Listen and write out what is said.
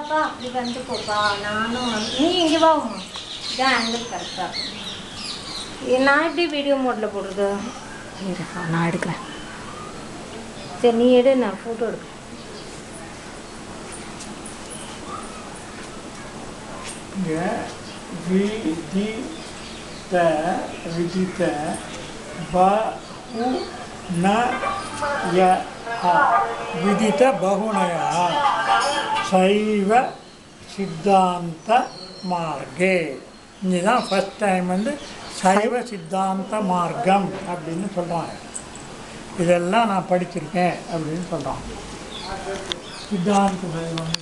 வாப்பா அப்படி வந்து போப்பா நானும் வந்து- நீ இங்கே வா உமா இதான் ஆங்கிள் கரெக்டாக நான் எப்படி வீடியோ மோடில் போடுறது இரு, நான் எடுக்கிறேன் சரி நீ எடு நான் ஃபோட்டோ எடுக்கிறேன் இங்கே விதித்த விதித்த ப உ ந ய அ. விதித்த பகுணய சைவ சித்தாந்த மார்க்கே இதுதான் ஃபஸ்ட் டைம் வந்து சைவ சித்தாந்த மார்க்கம் அப்படின்னு சொல்கிறாங்க இதெல்லாம் நான் படிச்சிருக்கேன் அப்படின்னு சொல்கிறான் சித்தாந்த சைவம்